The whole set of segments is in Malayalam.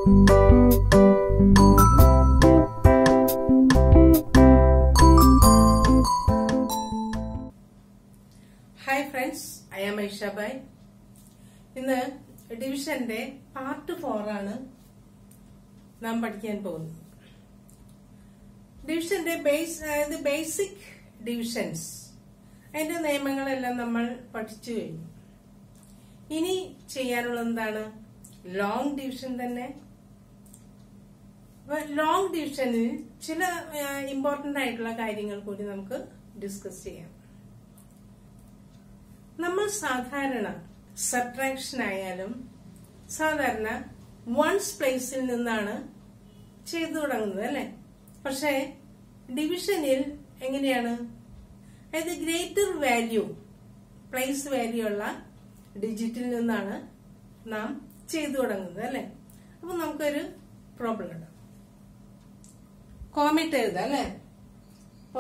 hi friends I am Aishabai ഇന്ന് ഡിവിഷന്റെ പാർട്ട് ഫോർ ആണ് നാം പഠിക്കാൻ പോകുന്നത് ഡിവിഷന്റെ ബേസ് അതായത് ബേസിക് ഡിവിഷൻസ് അതിന്റെ നിയമങ്ങളെല്ലാം നമ്മൾ പഠിച്ചു കഴിഞ്ഞു ഇനി ചെയ്യാനുള്ളത് എന്താണ് ലോങ് ഡിവിഷൻ തന്നെ ലോങ് ഡിവിഷനിൽ ചില ഇമ്പോർട്ടന്റ് ആയിട്ടുള്ള കാര്യങ്ങൾ കൂടി നമുക്ക് ഡിസ്കസ് ചെയ്യാം നമ്മൾ സാധാരണ സബ്ട്രാക്ഷൻ ആയാലും സാധാരണ വൺസ് പ്ലേസിൽ നിന്നാണ് ചെയ്തു തുടങ്ങുന്നത് അല്ലെ പക്ഷേ ഡിവിഷനിൽ എങ്ങനെയാണ് അതായത് ഗ്രേറ്റർ വാല്യൂ പ്ലേസ് വാല്യൂ ഉള്ള ഡിജിറ്റിൽ നിന്നാണ് നാം ചെയ്തു തുടങ്ങുന്നത് അല്ലെ അപ്പൊ നമുക്കൊരു പ്രോബ്ലം ഉണ്ട് കോമിറ്റ് എഴുതാം അല്ലെ അപ്പോ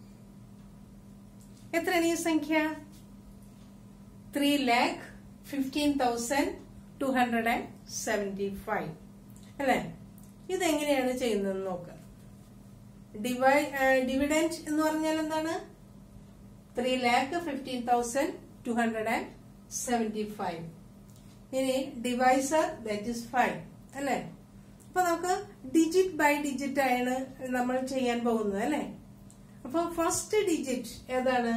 എത്രയാണ് ഈ സംഖ്യ three lakh fifteen thousand two hundred and seventy five അല്ലെ ഇതെങ്ങനെയാണ് ചെയ്യുന്നത് നോക്കുക ഡിവൈ ഡിവിഡൻഡ് എന്ന് പറഞ്ഞാൽ എന്താണ് three lakh fifteen thousand two hundred and seventy five ഇനി ഡിവൈസർ ദാറ്റ് ഇസ് ഫൈവ് അല്ലെ അപ്പൊ നമുക്ക് ഡിജിറ്റ് ബൈ ഡിജിറ്റ് ആണ് നമ്മൾ ചെയ്യാൻ പോകുന്നത് അല്ലെ അപ്പൊ ഫസ്റ്റ് ഡിജിറ്റ് ഏതാണ്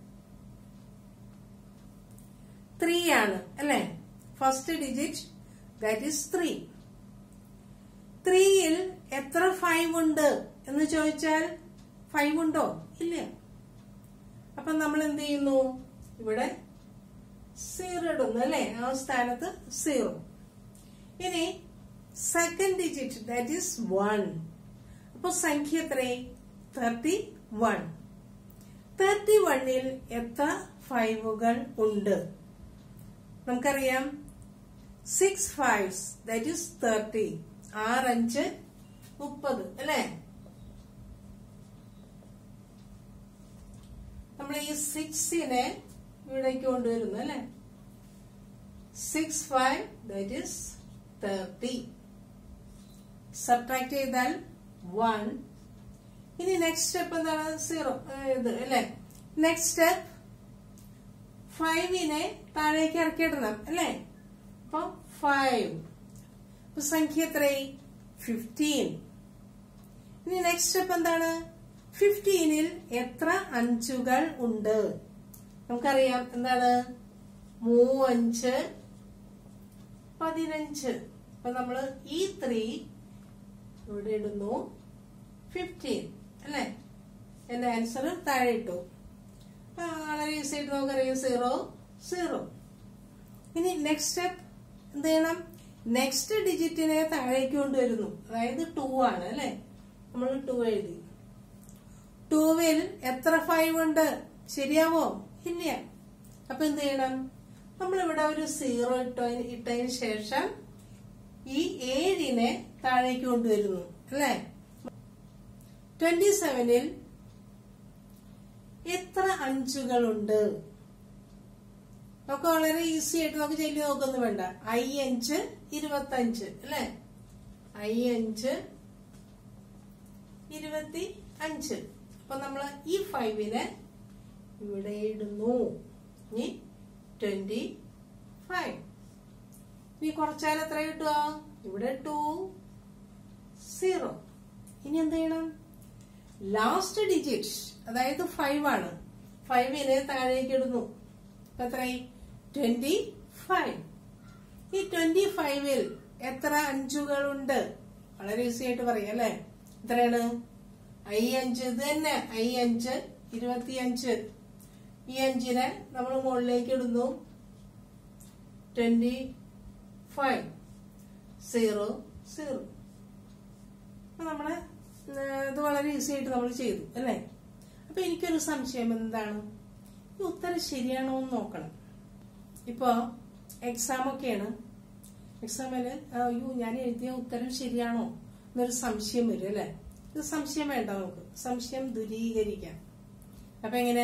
ത്രീ ആണ് അല്ലെ first digit that is three ത്രീയിൽ എത്ര ഫൈവ് ഉണ്ട് എന്ന് ചോദിച്ചാൽ ഫൈവ് ഉണ്ടോ ഇല്ല അപ്പൊ നമ്മൾ എന്ത് ചെയ്യുന്നു ഇവിടെ സീറോ ഇടുന്നു അല്ലെ ആ സ്ഥാനത്ത് സീറോ ഇനി second digit that is one അപ്പൊ സംഖ്യ എത്ര തേർട്ടി വൺ തേർട്ടി വണ്ണിൽ എത്ര ഫൈവുകൾ ഉണ്ട് നമുക്കറിയാം six fives that is thirty ആറഞ്ച് മുപ്പത് അല്ലേ നമ്മൾ ഈ സിക്സിനെ ഇവിടേക്ക് കൊണ്ടുവരുന്നു അല്ലെ six five that is thirty subtract ചെയ്താൽ വൺ ഇനി നെക്സ്റ്റ് സ്റ്റെപ്പ് എന്താണ് സീറോ ഇത് അല്ലെ നെക്സ്റ്റ് സ്റ്റെപ്പ് ഫൈവിനെ താഴേക്ക് ഇറക്കിയിടണം അല്ലേ അപ്പൊ ഫൈവ് അപ്പൊ സംഖ്യ എത്രയായി ഫിഫ്റ്റീൻ ഇനി നെക്സ്റ്റ് സ്റ്റെപ്പ് എന്താണ് ഫിഫ്റ്റീനിൽ എത്ര അഞ്ചുകൾ ഉണ്ട് നമുക്കറിയാം എന്താണ് മൂവഞ്ച് പതിനഞ്ച് അപ്പൊ നമ്മള് ഈ ത്രീ ഇവിടെ ഇടുന്നു ഫിഫ്റ്റീൻ അല്ലേ എന്റെ ആൻസർ താഴെ ഇട്ടു വളരെ ഈസി ആയിട്ട് നമുക്കറിയാം സീറോ സീറോ ഇനി നെക്സ്റ്റ് സ്റ്റെപ്പ് എന്ത് ചെയ്യണം നെക്സ്റ്റ് ഡിജിറ്റിനെ താഴേക്ക് കൊണ്ടുവരുന്നു അതായത് ടു ആണ് അല്ലെ നമ്മൾ ടു എഴുതി ടൂവിൽ എത്ര ഫൈവ് ഉണ്ട് ശരിയാവോ ഇല്ല അപ്പൊ എന്ത് ചെയ്യണം നമ്മളിവിടെ ഒരു സീറോ ഇട്ടോ ഇട്ടതിന് ശേഷം ഈ ഏഴിനെ താഴേക്ക് കൊണ്ടുവരുന്നു അല്ലെ ട്വന്റി സെവനിൽ എത്ര അഞ്ചുകളുണ്ട് നമുക്ക് വളരെ ഈസി ആയിട്ട് നമുക്ക് ചെല്ലി നോക്കൊന്നും വേണ്ട ഐ അഞ്ച് ഇരുപത്തി അഞ്ച് അല്ലെ ഐ അഞ്ച് ഇരുപത്തി അഞ്ച് അപ്പൊ നമ്മൾ ഈ ഫൈവിനെ ഇവിടെ ഇടുന്നു ഇനി ട്വന്റി ഫൈവ് ഇനി കുറച്ചാൽ എത്ര കിട്ടുക ഇവിടെ ടു സീറോ ഇനി എന്ത് ചെയ്യണം ലാസ്റ്റ് ഡിജിറ്റ് അതായത് ഫൈവ് ആണ് ഫൈവിനെ താഴേക്ക് ഇടുന്നു എത്രയായി ട്വന്റി ഫൈവ് ഈ ട്വന്റി ഫൈവിൽ എത്ര അഞ്ചുകളുണ്ട് വളരെ ഈസി ആയിട്ട് പറയാം അല്ലെ എത്രയാണ് ഐ അഞ്ച് ഇത് തന്നെ ഐ അഞ്ച് ഇരുപത്തി അഞ്ച് ഈ അഞ്ചിനെ നമ്മൾ മുകളിലേക്ക് ഇടുന്നു ട്വന്റി ഫൈവ് സീറോ സീറോ നമ്മള് ഇത് വളരെ ഈസി ആയിട്ട് നമ്മൾ ചെയ്തു അല്ലേ അപ്പൊ എനിക്കൊരു സംശയം എന്താണ് ഈ ഉത്തരം ശരിയാണോ എന്ന് നോക്കണം ഇപ്പോ എക്സാം ഒക്കെയാണ് എക്സാമില് അയ്യോ ഞാൻ എഴുതിയ ഉത്തരം ശരിയാണോ എന്നൊരു സംശയം വരും അല്ലെ ഇത് സംശയം വേണ്ട നമുക്ക് സംശയം ദൂരീകരിക്കാം അപ്പൊ എങ്ങനെ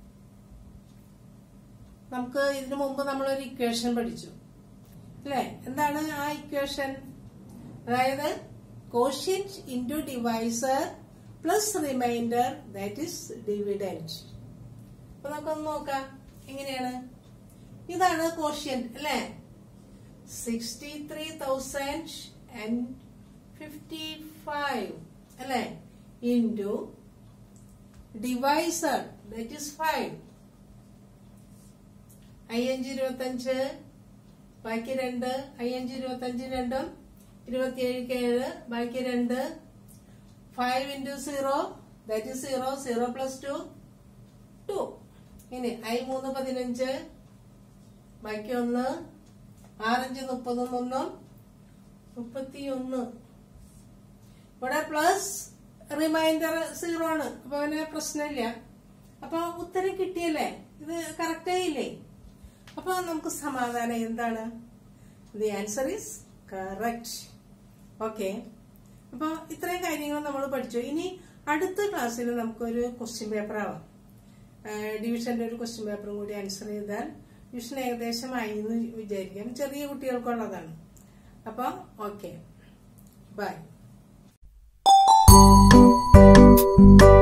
നമുക്ക് ഇതിനു മുമ്പ് നമ്മളൊരു ഇക്വേഷൻ പഠിച്ചു അല്ലെ എന്താണ് ആ ഇക്വേഷൻ അതായത് quotient into divisor plus remainder that is dividend അപ്പൊ നമുക്കൊന്ന് നോക്കാം എങ്ങനെയാണ് ഇതാണ് കോഷ്യന്റ് അല്ലേ sixty three thousand and fifty five അല്ലേ into divisor that is five അയ്യഞ്ച് ഇരുപത്തഞ്ച് ബാക്കി രണ്ട് അയ്യഞ്ച് ഇരുപത്തഞ്ച് രണ്ടും ഇരുപത്തിയേഴ് ഏഴ് ബാക്കി രണ്ട് five into zero that is zero zero plus two two ഇനി ഐ മൂന്ന് പതിനഞ്ച് ബാക്കി ഒന്ന് ആറഞ്ച് മുപ്പതും ഒന്നും മുപ്പത്തി ഒന്ന് ഇവിടെ പ്ലസ് റിമൈൻഡർ സീറോ ആണ് അപ്പൊ അവന് പ്രശ്നമില്ല അപ്പൊ ഉത്തരം കിട്ടിയല്ലേ ഇത് കറക്റ്റ് ആയില്ലേ അപ്പൊ നമുക്ക് സമാധാനം എന്താണ് the answer is correct okay അപ്പൊ ഇത്രയും കാര്യങ്ങൾ നമ്മൾ പഠിച്ചു ഇനി അടുത്ത ക്ലാസ്സിൽ നമുക്കൊരു ക്വസ്റ്റ്യൻ പേപ്പർ ആവാം ഡിവിഷന്റെ ഒരു ക്വസ്റ്റ്യൻ പേപ്പറും കൂടി ആൻസർ ചെയ്താൽ ഡിവിഷൻ ഏകദേശമായി എന്ന് വിചാരിക്കാം ചെറിയ കുട്ടികൾക്കുള്ളതാണ് അപ്പൊ ഓക്കെ ബൈ